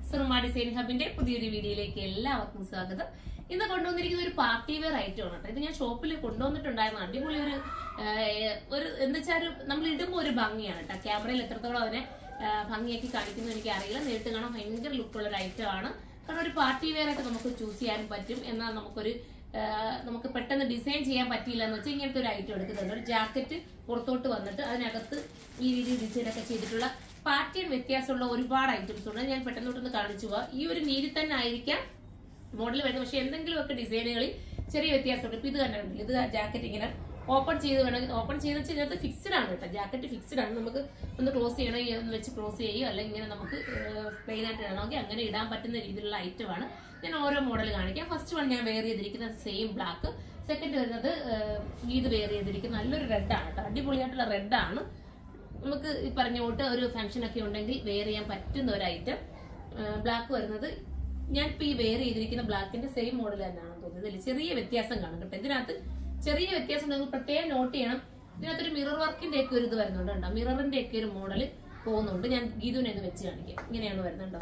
സുറുമ design ഹബിന്റെ പുതിയൊരു വീഡിയോയിലേക്ക് എല്ലാവർക്കും സ്വാഗതം ഇന്ന് കൊണ്ടുവന്നിരിക്കുന്ന ഒരു പാർട്ടി വെയർ ഐറ്റം ആണ് കേട്ടോ ഇത് ഞാൻ ഷോപ്പിൽ കൊണ്ടുവന്നിട്ടുണ്ടായിരുന്നു അടിപൊളി ഒരു ആഹ്, ഒരു എന്താ വെച്ചാൽ നമ്മൾ ഇടുമ്പോൾ ഒരു ഭംഗിയാണ് കേട്ടോ ക്യാമറയിൽ എത്രത്തോളം അതിനെ ആഹ്, ഭംഗിയാക്കി കാണിക്കുന്നത് എനിക്ക് അറിയില്ല നേരിട്ട് കാണാൻ ഭയങ്കര ലുക്കുള്ള ഒരു ഐറ്റം ആണ് കാരണം ഒരു പാർട്ടി വെയർ ആയിട്ട് നമുക്ക് ചൂസ് ചെയ്യാനും പറ്റും എന്നാൽ നമുക്കൊരു ആഹ്, നമുക്ക് പെട്ടെന്ന് ഡിസൈൻ ചെയ്യാൻ പറ്റിയില്ല എന്ന് വെച്ചാൽ ഇങ്ങനത്തെ ഒരു ഐറ്റം എടുക്കുന്നുണ്ട് ഒരു ജാക്കറ്റ് പുറത്തോട്ട് വന്നിട്ട് അതിനകത്ത് ഈ രീതിയിൽ ഡിസൈൻ ഒക്കെ ചെയ്തിട്ടുള്ള പാറ്റേൺ വ്യത്യാസമുള്ള ഒരുപാട് ഐറ്റംസ് ഉണ്ട് ഞാൻ പെട്ടെന്നോട്ടൊന്ന് കാണിച്ചു പോവാം ഈ ഒരു നീതി തന്നെ ആയിരിക്കാം മോഡൽ വരുന്നത് പക്ഷെ എന്തെങ്കിലുമൊക്കെ ഡിസൈനുകളിൽ ചെറിയ വ്യത്യാസമുണ്ട് ഇപ്പൊ ഇത് തന്നെ ഉണ്ട് ഇത് ജാക്കറ്റ് ഇങ്ങനെ ഓപ്പൺ ചെയ്ത് വേണമെങ്കിൽ ഓപ്പൺ ചെയ്ത് വെച്ചാൽ ഇതിനകത്ത് ഫിക്സ്ഡ് ആണ് കേട്ടോ ജാക്കറ്റ് ഫിക്സ്ഡ് ആണ് നമുക്ക് ഒന്ന് ക്ലോസ് ചെയ്യണമെങ്കിൽ ഒന്ന് വെച്ച് ക്ലോസ് ചെയ്യുകയോ അല്ലെങ്കിൽ ഇങ്ങനെ നമുക്ക് പ്ലെയിൻ ആയിട്ട് ഇടണമെങ്കിൽ അങ്ങനെ ഇടാൻ പറ്റുന്ന രീതിയിലുള്ള ഐറ്റം ആണ് ഞാൻ ഓരോ മോഡൽ കാണിക്കാം ഫസ്റ്റ് വൺ ഞാൻ വെയർ ചെയ്തിരിക്കുന്ന സെയിം ബ്ലാക്ക് സെക്കൻഡ് വരുന്നത് ഏഹ്, ഇത് വെയർ ചെയ്തിരിക്കുന്ന നല്ലൊരു റെഡ് ആണ് കേട്ടോ അടിപൊളിയായിട്ടുള്ള റെഡ് ആണ് നമുക്ക് ഈ പറഞ്ഞ കൂട്ട് ഒരു ഫംഗ്ഷൻ ഒക്കെ ഉണ്ടെങ്കിൽ വെയർ ചെയ്യാൻ പറ്റുന്ന ഒരു ഐറ്റം ബ്ലാക്ക് വരുന്നത് ഞാൻ ഇപ്പൊ ഈ വെയർ ചെയ്തിരിക്കുന്ന ബ്ലാക്കിന്റെ സെയിം മോഡൽ തന്നെയാണെന്ന് തോന്നുന്നത് ഇതിൽ ചെറിയ വ്യത്യാസം കാണും കേട്ടോ ഇതിനകത്ത് ചെറിയ വ്യത്യാസം നിങ്ങൾ പ്രത്യേകം നോട്ട് ചെയ്യണം ഇതിനകത്തൊരു മിറർ വർക്കിന്റെ ഒക്കെ ഒരു ഇത് വരുന്നുണ്ട് കേട്ടോ മിററിന്റെ ഒക്കെ ഒരു മോഡൽ പോകുന്നുണ്ട് ഞാൻ ഗീതുവിനെ ഒന്ന് വെച്ച് കാണിക്കാം ഇങ്ങനെയാണ് വരുന്നുണ്ടോ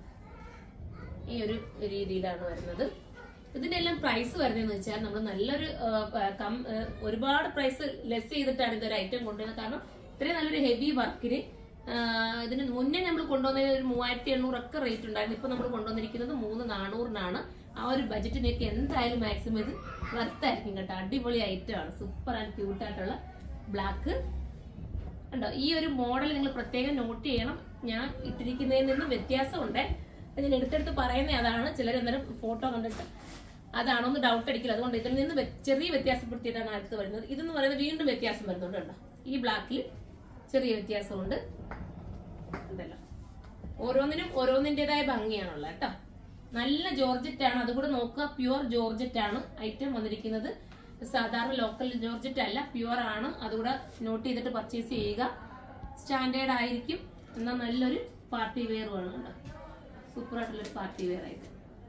ഈ ഒരു രീതിയിലാണ് വരുന്നത് ഇതിന്റെ എല്ലാം പ്രൈസ് വരുന്നതെന്ന് വെച്ചാൽ നമ്മൾ നല്ലൊരു ആ, പ- കം- ആ, ഒരുപാട് പ്രൈസ് ലെസ് ചെയ്തിട്ടാണ് ഇതൊരു ഐറ്റം കൊണ്ടുവരുന്നത് കാരണം ഇത്രയും നല്ലൊരു ഹെവി വർക്കിന് ഇതിന് മുന്നേ നമ്മൾ കൊണ്ടുവന്നത് ഒരു മൂവായിരത്തി എണ്ണൂറൊക്കെ റേറ്റ് ഉണ്ടായിരുന്നു ഇപ്പൊ നമ്മൾ കൊണ്ടുവന്നിരിക്കുന്നത് മൂന്ന് നാനൂറിനാണ് ആ ഒരു ബജറ്റിനൊക്കെ എന്തായാലും മാക്സിമം ഇത് വർത്തായിരിക്കും കേട്ടോ അടിപൊളി ഐറ്റം ആണ് സൂപ്പർ ആൻഡ് ക്യൂട്ട് ആയിട്ടുള്ള ബ്ലാക്ക് ഉണ്ടോ ഈ ഒരു മോഡൽ നിങ്ങൾ പ്രത്യേകം നോട്ട് ചെയ്യണം ഞാൻ ഇട്ടിരിക്കുന്നതിൽ നിന്ന് വ്യത്യാസമുണ്ട് അത് ഞാൻ എടുത്തെടുത്ത് പറയുന്നത് അതാണ് ചിലർ അന്നേരം ഫോട്ടോ കണ്ടിട്ട് അതാണോ എന്ന് ഡൗട്ട് അടിക്കില്ല അതുകൊണ്ട് ഇതിൽ നിന്ന് വ്യ- ചെറിയ വ്യത്യാസപ്പെടുത്തിയിട്ടാണ് അടുത്ത് വരുന്നത് ഇതെന്ന് പറയുന്നത് വീണ്ടും വ്യത്യാസം വരുന്നുണ്ട് കേട്ടോ ഈ ബ്ലാക്കിൽ ചെറിയ വ്യത്യാസമുണ്ട് ഉണ്ടല്ലോ ഓരോന്നിനും ഓരോന്നിൻ്റെതായ ഭംഗിയാണുള്ളത് കേട്ടോ നല്ല ജോർജറ്റ് ആണ് അതുകൂടെ നോക്കുക പ്യുവർ ജോർജറ്റ് ആണ് ഐറ്റം വന്നിരിക്കുന്നത് സാധാരണ ലോക്കൽ ജോർജറ്റ് അല്ല പ്യുവർ ആണ് അതുകൂടെ നോട്ട് ചെയ്തിട്ട് പർച്ചേസ് ചെയ്യുക സ്റ്റാൻഡേർഡ് ആയിരിക്കും എന്നാൽ നല്ലൊരു പാർട്ടി വെയറും ആണ് കേട്ടോ സൂപ്പർ ആയിട്ടുള്ളൊരു പാർട്ടി വെയർ ആയിട്ട്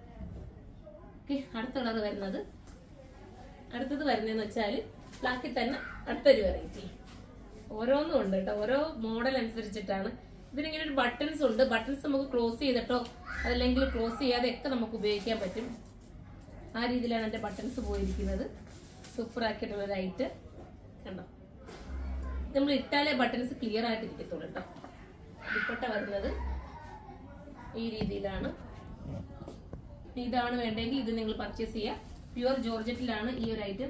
ഓക്കെ അടുത്ത കളർ വരുന്നത് അടുത്തത് വരുന്നതെന്ന് വെച്ചാൽ ബ്ലാക്കിൽ തന്നെ അടുത്തൊരു വെറൈറ്റി ഓരോന്നും ഉണ്ട് കേട്ടോ ഓരോ മോഡൽ അനുസരിച്ചിട്ടാണ് ഇതിനിങ്ങനെ ഒരു ബട്ടൺസ് ഉണ്ട് ബട്ടൺസ് നമുക്ക് ക്ലോസ് ചെയ്തിട്ടോ അതല്ലെങ്കിൽ ക്ലോസ് ചെയ്യാതെ ഒക്കെ നമുക്ക് ഉപയോഗിക്കാൻ പറ്റും ആ രീതിയിലാണ് എന്റെ ബട്ടൺസ് പോയിരിക്കുന്നത് സൂപ്പർ ആക്കിയിട്ടുള്ള ഒരു ഐറ്റ് കണ്ടോ നമ്മൾ ഇട്ടാലേ ബട്ടൺസ് ക്ലിയർ ആയിട്ട് ഇരിക്കത്തുള്ളൂ കേട്ടോ ദുപ്പട്ട വരുന്നത് ഈ രീതിയിലാണ് ഇതാണ് വേണ്ടെങ്കിൽ ഇത് നിങ്ങൾ പർച്ചേസ് ചെയ്യുക പ്യുവർ ജോർജറ്റിലാണ് ഈ ഒരു ഐറ്റം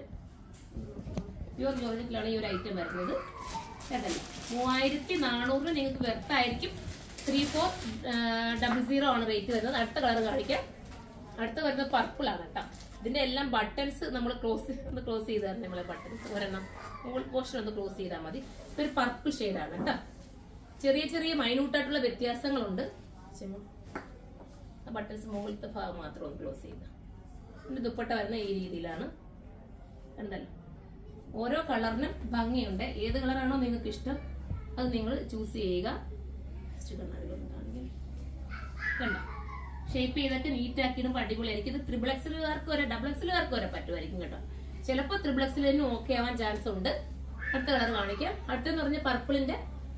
പ്യുവർ ജോർജറ്റിലാണ് ഈ ഒരു ഐറ്റം വരുന്നത് കേട്ടല്ലോ മൂവായിരത്തി നാനൂറിന് നിങ്ങൾക്ക് വെർത്തായിരിക്കും ത്രീ ഫോർ ഡബിൾ സീറോ ആണ് റേറ്റ് വരുന്നത് അടുത്ത കളർ കാണിക്കാം അടുത്ത വരുന്നത് പർപ്പിൾ ആണ് കേട്ടോ ഇതിന്റെ എല്ലാം ബട്ടൺസ് നമ്മൾ ക്ലോസ് ഒന്ന് ക്ലോസ് ചെയ്ത് തരണം നമ്മളെ ബട്ടൺസ് ഒരെണ്ണം മുകൾ പോർഷൻ ഒന്ന് ക്ലോസ് ചെയ്താൽ മതി ഇതൊരു പർപ്പിൾ ഷെയ്ഡാണ് കേട്ടോ ചെറിയ ചെറിയ മൈന്യൂട്ടായിട്ടുള്ള വ്യത്യാസങ്ങളുണ്ട് ബട്ടൺസ് മുകളിലത്തെ ഭാഗം മാത്രം ഒന്ന് ക്ലോസ് ചെയ്യുക ഇതിന്റെ ദുപ്പട്ട വരുന്ന ഈ രീതിയിലാണ് കണ്ടല്ലോ ഓരോ കളറിനും ഭംഗിയുണ്ട് ഏത് കളറാണോ നിങ്ങൾക്ക് ഇഷ്ടം അത് നിങ്ങൾ ചൂസ് ചെയ്യുക Just കണ്ണാടിയിലൊന്ന് കാണിക്കാം. കണ്ടോ ഷേപ്പ് ചെയ്തൊക്കെ നീറ്റ് ആക്കിയിടുമ്പോൾ അടിപൊളിയായിരിക്കും ഇത് ത്രിബിൾ എക്സലുകാർക്ക് വരെ ഡബിൾ എക്സലുകാർക്ക് വരെ പറ്റുമായിരിക്കും കേട്ടോ ചിലപ്പോൾ ത്രിബിൾ എക്സൽ തന്നെ ഓക്കെ ആവാൻ ചാൻസ് ഉണ്ട് അടുത്ത കളർ കാണിക്കാം അടുത്തെന്ന് പറഞ്ഞ പർപ്പിളിന്റെ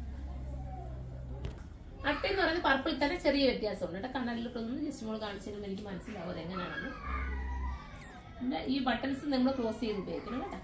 അടുത്തെന്ന് പറഞ്ഞ പർപ്പിളിൽ തന്നെ ചെറിയ വ്യത്യാസമുണ്ട് കേട്ടോ കണ്ണാടിലോട്ടൊന്ന് ജസ്റ്റ് മോൾ കാണിച്ചു തരുമ്പോൾ എനിക്ക് മനസ്സിലാവും അത് എങ്ങനെയാണെന്ന് പിന്നെ ഈ ബട്ടൺസ് നമ്മൾ ക്ലോസ് ചെയ്ത് ഉപയോഗിക്കണം കേട്ടോ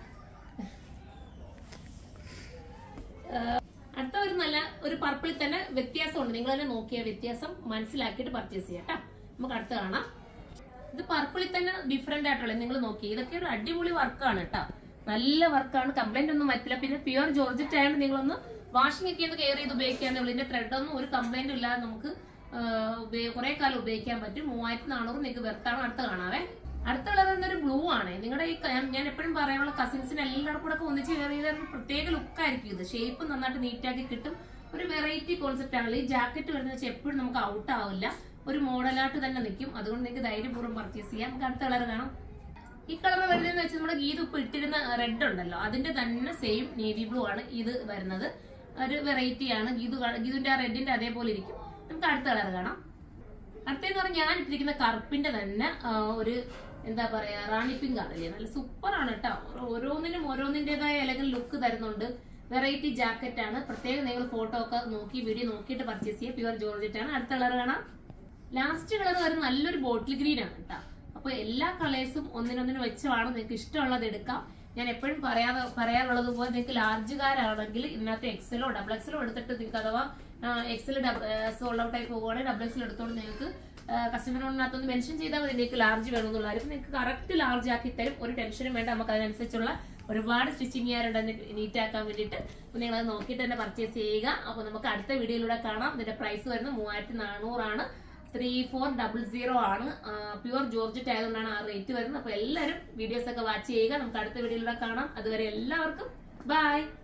ആഹ് അടുത്ത ഒരു നല്ല ഒരു പർപ്പിളിൽ തന്നെ വ്യത്യാസമുണ്ട് നിങ്ങൾ തന്നെ നോക്കിയ വ്യത്യാസം മനസ്സിലാക്കിയിട്ട് പർച്ചേസ് ചെയ്യാം കേട്ടോ നമുക്ക് അടുത്ത കാണാം ഇത് പർപ്പിളിൽ തന്നെ ഡിഫറെന്റ് ആയിട്ടുള്ള നിങ്ങൾ നോക്കി ഇതൊക്കെ ഒരു അടിപൊളി വർക്കാണ് കേട്ടോ നല്ല വർക്കാണ് കംപ്ലൈന്റ് ഒന്നും പറ്റില്ല പിന്നെ പ്യുവർ ജോർജറ്റ് ആയതുകൊണ്ട് നിങ്ങളൊന്ന് വാഷിംഗ് ഒക്കെ ഒന്ന് കെയർ ചെയ്ത് ഉപയോഗിക്കാന്നേ ഉള്ളൂ ഇതിന്റെ ത്രെഡ് ഒന്നും ഒരു കംപ്ലൈന്റും ഇല്ലാതെ നമുക്ക് കുറെ കാലം ഉപയോഗിക്കാൻ പറ്റും മൂവായിരത്തി നാനൂറ് നിങ്ങൾക്ക് വെർത്താണ് അടുത്ത കാണാവേ അടുത്ത കളർ എന്നൊരു ബ്ലൂ ആണ് നിങ്ങളുടെ ഈ ക- ഞാൻ എപ്പോഴും പറയാനുള്ള കസിൻസിന് എല്ലാവർക്കും കൂടെ ഒക്കെ ഒന്നിച്ച് കയറി ചെയ്ത ഒരു പ്രത്യേക ലുക്കായിരിക്കും ഇത് ഷേപ്പ് നന്നായിട്ട് നീറ്റാക്കി കിട്ടും ഒരു വെറൈറ്റി കോൺസെപ്റ്റ് ആണ് ഈ ജാക്കറ്റ് വരുന്നത് വെച്ചാൽ എപ്പോഴും നമുക്ക് ഔട്ട് ആവില്ല ഒരു മോഡലായിട്ട് തന്നെ നിൽക്കും അതുകൊണ്ട് നിങ്ങൾക്ക് ധൈര്യപൂർവ്വം പർച്ചേസ് ചെയ്യാം നമുക്ക് അടുത്ത കളർ കാണാം ഈ കളർ വരുന്നതെന്ന് വെച്ചാൽ നമ്മുടെ ഗീത് ഇപ്പൊ ഇട്ടിരുന്ന റെഡ് ഉണ്ടല്ലോ അതിന്റെ തന്നെ സെയിം നേവി ബ്ലൂ ആണ് ഇത് വരുന്നത് ഒരു വെറൈറ്റി ആണ് ഗീതു കാ- ഗീതുവിന്റെ ആ റെഡിന്റെ അതേപോലെ ഇരിക്കും നമുക്ക് അടുത്ത കളർ കാണാം അടുത്തെന്ന് പറഞ്ഞാൽ ഞാൻ ഇട്ടിരിക്കുന്ന കറുപ്പിന്റെ തന്നെ ആ, ഒരു എന്താ പറയാ റാണി പിങ്ക് ആണല്ലേ നല്ല സൂപ്പർ ആണ് കേട്ടോ ഓരോന്നിനും ഓരോന്നിന്റേതായ അല്ലെങ്കിൽ ലുക്ക് തരുന്നുണ്ട് വെറൈറ്റി ജാക്കറ്റ് ആണ് പ്രത്യേകം നിങ്ങൾ ഫോട്ടോ ഒക്കെ നോക്കി വീഡിയോ നോക്കിയിട്ട് പർച്ചേസ് ചെയ്യുക പ്യുവർ ജോർജറ്റ് ആണ് അടുത്ത കളർ കാണാം ലാസ്റ്റ് കളർ വരുന്ന നല്ലൊരു ബോട്ടിൽ ഗ്രീൻ ആണ് കേട്ടോ അപ്പൊ എല്ലാ കളേഴ്സും ഒന്നിനൊന്നിന് വെച്ച് വേണം നിങ്ങൾക്ക് ഇഷ്ടമുള്ളത് എടുക്കാം ഞാൻ എപ്പോഴും പറയാതെ പറയാറുള്ളത് പോലെ നിങ്ങൾക്ക് ലാർജുകാരാണെങ്കിൽ ഇതിനകത്ത് എക്സലോ ഡബിൾ എക്സലോ എടുത്തിട്ട് നിങ്ങൾക്ക് അഥവാ എക്സൽ സോൾഡ് ഔട്ട് ആയി പോകുവാണെങ്കിൽ ഡബിൾ എക്സൽ എടുത്തോണ്ട് നിങ്ങൾക്ക് കസ്റ്റമറിനകത്തൊന്ന് മെൻഷൻ ചെയ്താൽ മതി നിങ്ങൾക്ക് ലാർജ് വേണമെന്നുള്ള കാര്യം നിങ്ങൾക്ക് കറക്റ്റ് ലാർജ് ആക്കി തരും ഒരു ടെൻഷനും വേണ്ട നമുക്ക് അതിനനുസരിച്ചുള്ള ഒരുപാട് സ്റ്റിച്ചിങ് ചെയ്യാറുണ്ട് നീറ്റ് ആക്കാൻ വേണ്ടിയിട്ട് അപ്പോൾ നിങ്ങൾ അത് നോക്കിയിട്ട് തന്നെ പർച്ചേസ് ചെയ്യുക അപ്പോൾ നമുക്ക് അടുത്ത വീഡിയോയിലൂടെ കാണാം ഇതിന്റെ പ്രൈസ് വരുന്നത് മൂവായിരത്തി നാനൂറാണ് ത്രീ ഫോർ ഡബിൾ സീറോ ആണ് പ്യുവർ ജോർജറ്റ് ആയതുകൊണ്ടാണ് ആ റേറ്റ് വരുന്നത് അപ്പോൾ എല്ലാവരും വീഡിയോസ് ഒക്കെ വാച്ച് ചെയ്യുക നമുക്ക് അടുത്ത വീഡിയോയിലൂടെ കാണാം അതുവരെ എല്ലാവർക്കും ബൈ